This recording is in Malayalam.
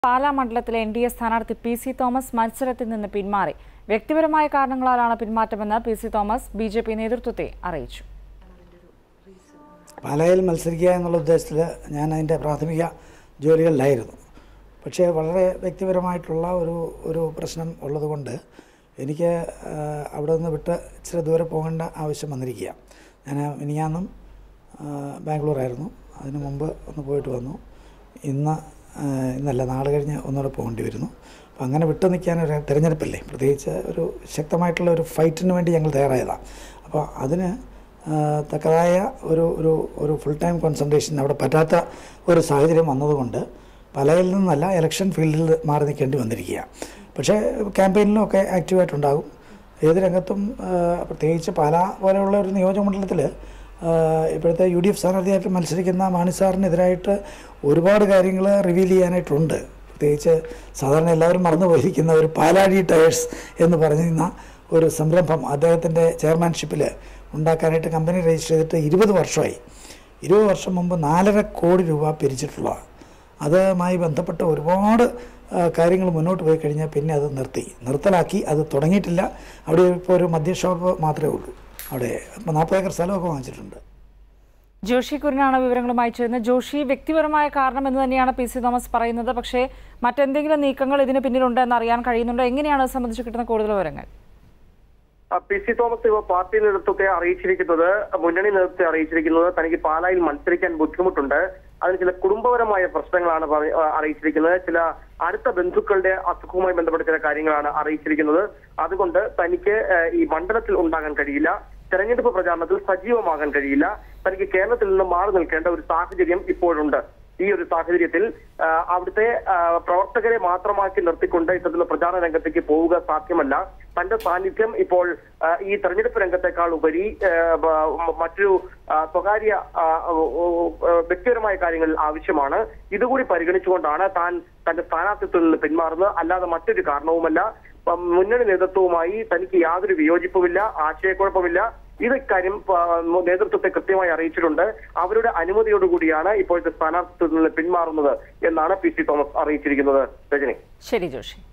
പാലാ മണ്ഡലത്തിലെ എൻ ഡി എ സ്ഥാനാർത്ഥി പി സി തോമസ് മത്സരത്തിൽ നിന്ന് പിന്മാറി വ്യക്തിപരമായ കാരണങ്ങളാലാണ് പിന്മാറ്റമെന്ന് P C Thomas B J P നേതൃത്വത്തെ അറിയിച്ചു പാലായിൽ മത്സരിക്കുക എന്നുള്ള ഉദ്ദേശത്തിൽ ഞാൻ അതിൻ്റെ പ്രാഥമിക ജോലികളിലായിരുന്നു പക്ഷേ വളരെ വ്യക്തിപരമായിട്ടുള്ള ഒരു ഒരു പ്രശ്നം ഉള്ളതുകൊണ്ട് എനിക്ക് ആ, അവിടെ നിന്ന് വിട്ട് ഇച്ചിരി ദൂരെ പോകേണ്ട ആവശ്യം വന്നിരിക്കുക ഞാൻ മിനിയാന്നും ആ, ബാംഗ്ലൂരായിരുന്നു അതിന് മുമ്പ് ഒന്ന് പോയിട്ട് വന്നു ഇന്ന് ആ, ഇന്നല്ല നാളെ കഴിഞ്ഞ് ഒന്നുകൂടെ പോകേണ്ടി വരുന്നു അപ്പോൾ അങ്ങനെ വിട്ടു നിൽക്കാൻ ഒരു തിരഞ്ഞെടുപ്പല്ലേ പ്രത്യേകിച്ച് ഒരു ശക്തമായിട്ടുള്ള ഒരു ഫൈറ്റിന് വേണ്ടി ഞങ്ങൾ തയ്യാറായതാണ് അപ്പോൾ അതിന് ആ, തക്കതായ ഒരു ഒരു ഒരു ഫുൾ ടൈം കോൺസെൻട്രേഷൻ അവിടെ പറ്റാത്ത ഒരു സാഹചര്യം വന്നതുകൊണ്ട് പലയിൽ നിന്നല്ല ഇലക്ഷൻ ഫീൽഡിൽ മാറി നിൽക്കേണ്ടി വന്നിരിക്കുക പക്ഷേ ക്യാമ്പയിനിലും ഒക്കെ ആക്റ്റീവായിട്ടുണ്ടാകും ഏത് രംഗത്തും ആ, പ്രത്യേകിച്ച് പാല പോലെയുള്ള ഒരു നിയോജകമണ്ഡലത്തിൽ ഇപ്പോഴത്തെ യു ഡി എഫ് സ്ഥാനാർത്ഥിയായിട്ട് മത്സരിക്കുന്ന മാണി സാറിനെതിരായിട്ട് ഒരുപാട് കാര്യങ്ങൾ റിവീൽ ചെയ്യാനായിട്ടുണ്ട് പ്രത്യേകിച്ച് സാധാരണ എല്ലാവരും മറന്നു പോയിരിക്കുന്ന ഒരു പാലാടി ടയേഴ്സ് എന്ന് പറഞ്ഞിരുന്ന ഒരു സംരംഭം അദ്ദേഹത്തിൻ്റെ ചെയർമാൻഷിപ്പിൽ ഉണ്ടാക്കാനായിട്ട് കമ്പനി രജിസ്റ്റർ ചെയ്തിട്ട് ഇരുപത് വർഷമായി ഇരുപത് വർഷം മുമ്പ് നാലര കോടി രൂപ പിരിച്ചിട്ടുള്ളതാണ് അതുമായി ബന്ധപ്പെട്ട് ഒരുപാട് കാര്യങ്ങൾ മുന്നോട്ട് പോയി കഴിഞ്ഞാൽ പിന്നെ അത് നിർത്തി നിർത്തലാക്കി അത് തുടങ്ങിയിട്ടില്ല അവിടെ ഇപ്പോൾ ഒരു മദ്യ ഷോപ്പ് മാത്രമേ ഉള്ളൂ അവിടെ ഇപ്പോൾ നാൽപ്പത് ഏക്കർ സ്ഥലമൊക്കെ വാങ്ങിച്ചിട്ടുണ്ട് ജോഷി കുര്യനാണ് വിവരങ്ങളുമായി ചേരുന്നത് ജോഷി വ്യക്തിപരമായ കാരണം എന്ന് തന്നെയാണ് പി സി തോമസ് പറയുന്നത് പക്ഷേ മറ്റെന്തെങ്കിലും നീക്കങ്ങൾ ഇതിന് പിന്നിലുണ്ട് എന്ന് അറിയാൻ കഴിയുന്നുണ്ടോ എങ്ങനെയാണ് അത് സംബന്ധിച്ച് കിട്ടുന്ന കൂടുതൽ വിവരങ്ങൾ ആ, പി സി തോമസ് ഇവ പാർട്ടി നേതൃത്വത്തെ അറിയിച്ചിരിക്കുന്നത് മുന്നണി നേതൃത്വത്തെ അറിയിച്ചിരിക്കുന്നത് തനിക്ക് പാലായിൽ മത്സരിക്കാൻ ബുദ്ധിമുട്ടുണ്ട് അതിന് ചില കുടുംബപരമായ പ്രശ്നങ്ങളാണ് പറ- ആ, അറിയിച്ചിരിക്കുന്നത് ചില അടുത്ത ബന്ധുക്കളുടെ അസുഖവുമായി ബന്ധപ്പെട്ട ചില കാര്യങ്ങളാണ് അറിയിച്ചിരിക്കുന്നത് അതുകൊണ്ട് തനിക്ക് ആ, ഈ മണ്ഡലത്തിൽ ഉണ്ടാകാൻ കഴിയില്ല തെരഞ്ഞെടുപ്പ് പ്രചാരണത്തിൽ സജീവമാകാൻ കഴിയില്ല തനിക്ക് കേരളത്തിൽ നിന്ന് മാറി നിൽക്കേണ്ട ഒരു സാഹചര്യം ഇപ്പോഴുണ്ട് ഈ ഒരു സാഹചര്യത്തിൽ ആ, അവിടുത്തെ ആ, പ്രവർത്തകരെ മാത്രമാക്കി നിർത്തിക്കൊണ്ട് ഇത്തരത്തിലുള്ള പ്രചാരണ രംഗത്തേക്ക് പോവുക സാധ്യമല്ല തന്റെ സാന്നിധ്യം ഇപ്പോൾ ആ, ഈ തെരഞ്ഞെടുപ്പ് രംഗത്തെക്കാൾ ഉപരി ആ, ബ- മ- മറ്റൊരു ആ, സ്വകാര്യ ആ, ഓ, ഓ, ആ, വ്യക്തിപരമായ കാര്യങ്ങളിൽ ആവശ്യമാണ് ഇതുകൂടി പരിഗണിച്ചുകൊണ്ടാണ് താൻ തന്റെ സ്ഥാനാർത്ഥിത്വത്തിൽ നിന്ന് പിന്മാറുന്നത് അല്ലാതെ മറ്റൊരു കാരണവുമല്ല പ- മുന്നണി നേതൃത്വവുമായി തനിക്ക് യാതൊരു വിയോജിപ്പുമില്ല ആശയക്കുഴപ്പമില്ല ഇത് ഇക്കാര്യം ആ, നേതൃത്വത്തെ കൃത്യമായി അറിയിച്ചിട്ടുണ്ട് അവരുടെ അനുമതിയോടുകൂടിയാണ് ഇപ്പോഴത്തെ സ്ഥാനാർത്ഥിത്വത്തിൽ നിന്ന് പിന്മാറുന്നത് എന്നാണ് പി സി തോമസ് അറിയിച്ചിരിക്കുന്നത് രജനി ശരി ജോഷി